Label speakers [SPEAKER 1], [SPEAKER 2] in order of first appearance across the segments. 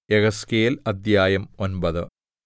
[SPEAKER 1] യെഹെസ്കേൽ അദ്ധ്യായം ഒൻപത്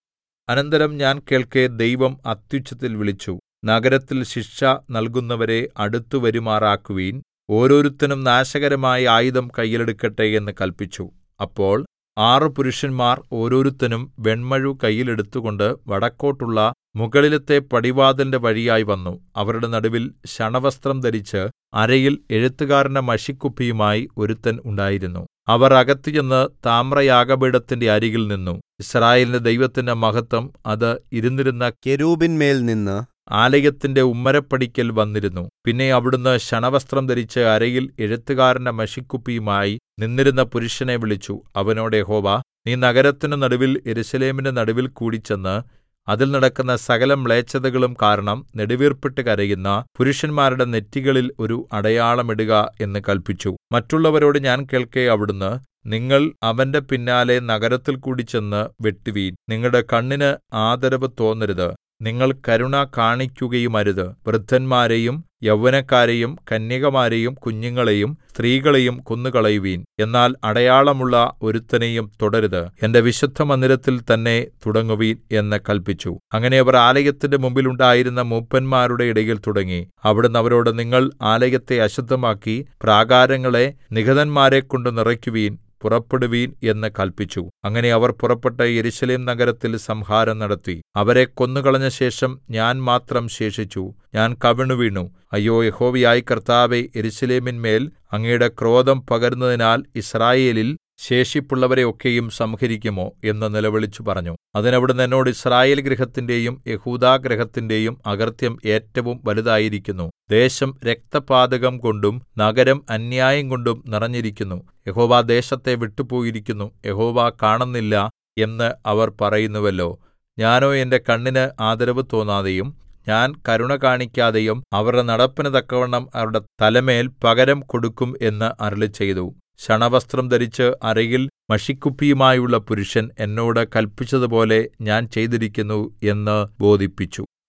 [SPEAKER 1] അനന്തരം ഞാൻ കേൾക്കെ ദൈവം അത്യുച്ചത്തിൽ വിളിച്ചു നഗരത്തിൽ ശിക്ഷ നൽകുന്നവരെ അടുത്തുവരുമാറാക്കുവിൻ ഓരോരുത്തനും നാശകരമായ ആയുധം കയ്യിലെടുക്കട്ടെ എന്ന് കല്പിച്ചു അപ്പോൾ ആറ് പുരുഷന്മാർ ഓരോരുത്തനും വെണ്മഴു കയ്യിൽ എടുത്തുകൊണ്ട് വടക്കോട്ടുള്ള മുകളിലത്തെ പടിവാതിലിന്റെ വഴിയായി വന്നു അവരുടെ നടുവിൽ ശണവസ്ത്രം ധരിച്ച് അരയിൽ എഴുത്തുകാരന്റെ മഷിക്കുപ്പിയുമായി ഒരുത്തൻ ഉണ്ടായിരുന്നു അവർ അകത്ത് ചെന്ന് താമ്രയാഗപീഠത്തിന്റെ അരികിൽ നിന്നു യിസ്രായേലിന്റെ ദൈവത്തിന്റെ മഹത്വം അത് ഇരുന്നിരുന്ന
[SPEAKER 2] കെരൂബിന്മേൽ നിന്ന്
[SPEAKER 1] ആലയത്തിന്റെ ഉമ്മരപ്പടിക്കൽ വന്നിരുന്നു പിന്നെ അവിടുന്ന് ശണവസ്ത്രം ധരിച്ച് അരയിൽ എഴുത്തുകാരന്റെ മഷിക്കുപ്പിയുമായി നിന്നിരുന്ന പുരുഷനെ വിളിച്ചു അവനോട് യഹോവ നീ നഗരത്തിന്റെ നടുവിൽ യെരൂശലേമിന്റെ നടുവിൽ കൂടി ചെന്ന് അതിൽ നടക്കുന്ന സകല മ്ലേച്ഛതകളും കാരണം നെടുവീർപ്പിട്ട് കരയുന്ന പുരുഷന്മാരുടെ നെറ്റികളിൽ ഒരു അടയാളം ഇടുക എന്ന് കല്പിച്ചു മറ്റുള്ളവരോട് ഞാൻ കേൾക്കെ അവിടുന്ന് നിങ്ങൾ അവന്റെ പിന്നാലെ നഗരത്തിൽ കൂടി ചെന്ന് വെട്ടുവീൻ നിങ്ങളുടെ കണ്ണിന് ആദരവ് തോന്നരുത് നിങ്ങൾ കരുണ കാണിക്കുകയുമരുത് വൃദ്ധന്മാരെയും യൗവനക്കാരെയും കന്യകമാരെയും കുഞ്ഞുങ്ങളെയും സ്ത്രീകളെയും കൊന്നുകളയുവിൻ എന്നാൽ അടയാളമുള്ള ഒരുത്തനെയും തൊടരുത് എന്റെ വിശുദ്ധമന്ദിരത്തിൽ തന്നെ തുടങ്ങുവിൻ എന്ന് കല്പിച്ചു അങ്ങനെ അവർ ആലയത്തിന്റെ മുമ്പിൽ ഉണ്ടായിരുന്ന മൂപ്പന്മാരുടെ ഇടയിൽ തുടങ്ങി അവിടുന്ന് അവരോട് നിങ്ങൾ ആലയത്തെ അശുദ്ധമാക്കി പ്രാകാരങ്ങളെ നിഹതന്മാരെക്കൊണ്ട് നിറയ്ക്കുവിൻ പുറപ്പെടുവീൻ എന്ന് കല്പിച്ചു അങ്ങനെ അവർ പുറപ്പെട്ട് യെരൂശലേം നഗരത്തിൽ സംഹാരം നടത്തി അവരെ കൊന്നുകളഞ്ഞ ശേഷം ഞാൻ മാത്രം ശേഷിച്ചു ഞാൻ കവിണ്ണുവീണു അയ്യോ യഹോവയായ കർത്താവേ യെരൂശലേമിന്മേൽ അങ്ങയുടെ ക്രോധം പകരുന്നതിനാൽ യിസ്രായേലിൽ ശേഷിപ്പുള്ളവരെ ഒക്കെയും സംഹരിക്കുമോ എന്ന് നിലവിളിച്ചു പറഞ്ഞു അതിന് അവിടുന്ന് എന്നോട് യിസ്രായേൽ ഗൃഹത്തിന്റെയും യെഹൂദാ ഗൃഹത്തിന്റെയും അകൃത്യം ഏറ്റവും വലുതായിരിക്കുന്നു ദേശം രക്തപാതകം കൊണ്ടും നഗരം അന്യായം കൊണ്ടും നിറഞ്ഞിരിക്കുന്നു യഹോവ ദേശത്തെ വിട്ടുപോയിരിക്കുന്നു യഹോവ കാണുന്നില്ല എന്ന് അവർ പറയുന്നുവല്ലോ ഞാനോ എന്റെ കണ്ണിന് ആദരവ് തോന്നാതെയും ഞാൻ കരുണ കാണിക്കാതെയും അവരുടെ നടപ്പിന് തക്കവണ്ണം അവരുടെ തലമേൽ പകരം കൊടുക്കും എന്ന് അരുളിച്ചെയ്തു ശണവസ്ത്രം ധരിച്ച് അരയിൽ മഷിക്കുപ്പിയുമായുള്ള പുരുഷൻ എന്നോട് കല്പിച്ചതുപോലെ ഞാൻ ചെയ്തിരിക്കുന്നു എന്ന് ബോധിപ്പിച്ചു